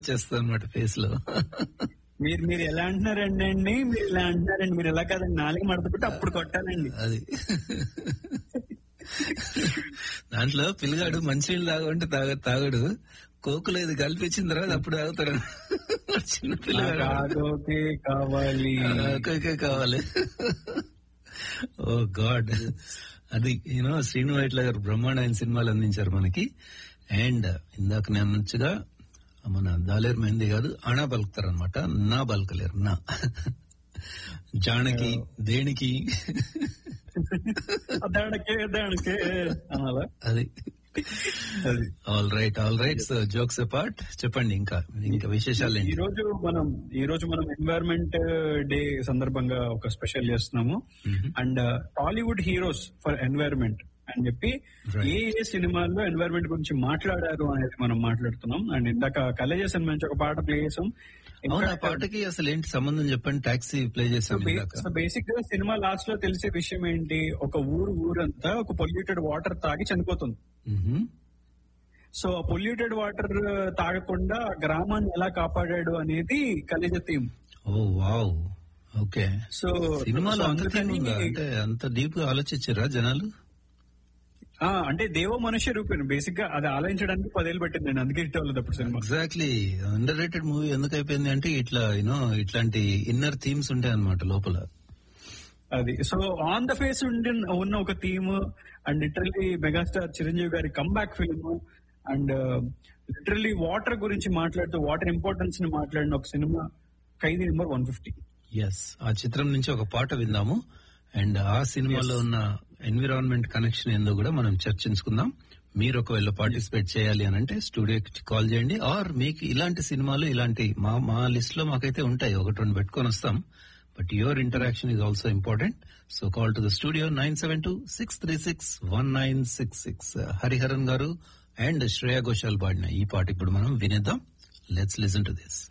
చేస్తా అనమాట ఫేస్ లో మీరు మీరు ఎలా అంటున్నారండి అండి మీరు ఇలా అంటున్నారండి మీరు ఎలా కాదండి నాలుగు మడత పెట్టి అప్పుడు కొట్టాలండి అది దాంట్లో పిల్లగాడు మంచినీళ్ళు తాగంటే తాగ తాగడు కోకులో ఇది కల్పించిన తర్వాత అప్పుడు తాగుతాడు చిన్న పిల్లగాడు కాదోకే కావాలి కోకే కావాలి ఓ గాడ్ అది యూనో శ్రీను వైట్ల గారు బ్రహ్మాండమైన సినిమాలు అందించారు మనకి అండ్ ఇందాక నేను అన్నట్టుగా మన దాలేరు మెహందీ కాదు అణా పలుకుతారు అనమాట నా పలకలేరు నా జానకి దేనికి దానికే దానికే అనాలా అది అది all right all right so jokes apart చెప్పండి ఇంకా ఇంకా విశేషాలు ఈ ఏంటి రోజు మనం ఈ రోజు మనం ఎన్వైరన్మెంట్ డే సందర్భంగా ఒక స్పెషల్ చేస్తున్నాము and Tollywood heroes for environment అని చెప్పి Right. ఏ ఏ సినిమాల్లో ఎన్వైరన్మెంట్ గురించి మాట్లాడారు అనేది మనం మాట్లాడుతున్నాం అండ్ ఇందాక కలేజ సినిమా నుంచి ఒక పాట ప్లే చేసాం అవును ఆ పాటకి అసలు ఏంటి సంబంధం చెప్పండి టాక్సీ ప్లే చేసాం ఇందాక బేసిక్ గా సినిమా లాస్ట్ లో తెలిసే విషయం ఏంటి ఒక ఊరు ఊరంతా ఒక పొల్యూటెడ్ వాటర్ తాగి చనిపోతుంది మ్మ్. సో ఆ పొల్యూటెడ్ వాటర్ తాగకుండా ఆ గ్రామాన్ని ఎలా కాపాడాడు అనేది కలిజ theme oh wow okay so సినిమాలో సో అంత theme అందుకని- ఉందా అంటే అంత డీప్ గా ఆలోచించారా జనాలు ఆ, అంటే దేవ మనుష్య రూపేణ బేసిక్ గా అది ఆలోచించడానికి పదేళ్ళు పట్టిందండి అందుకే హిట్ అవ్వలేదు అప్పుడు cinema exactly under rated movie ఎందుకు అయిపోయింది అంటే ఇట్లా యూనో ఇట్లాంటి ఇన్నర్ థీమ్స్ ఉంటాయి అనమాట లోపల అది సో ఆన్ ద ఫేస్ ఉండి ఉన్న ఒక theme and literally megastar Chiranjeevi గారి comeback film and literally water గురించి మాట్లాడుతూ వాటర్ ఇంపార్టెన్స్ ని మాట్లాడిన ఒక cinema Khaidi number one fifty yes ఆ చిత్రం నుంచి ఒక పాట విందాము అండ్ ఆ సినిమాలో ఉన్న ఎన్విరాన్మెంట్ కనెక్షన్ ఏందో కూడా మనం చర్చించుకుందాం మీరు ఒకవేళ పార్టిసిపేట్ చేయాలి అని అంటే స్టూడియోకి కాల్ చేయండి ఆర్ మీకు ఇలాంటి సినిమాలు ఇలాంటి మా మా లిస్ట్ లో మాకైతే ఉంటాయి ఒకటి రెండు పెట్టుకొని వస్తాం but your interaction is also important so call to the studio nine seven two six three six one nine six six Hariharan garu and Shreya Ghoshal పాడిన ఈ పాట ఇప్పుడు మనం వినేద్దాం లెట్స్ లిసన్ టు దిస్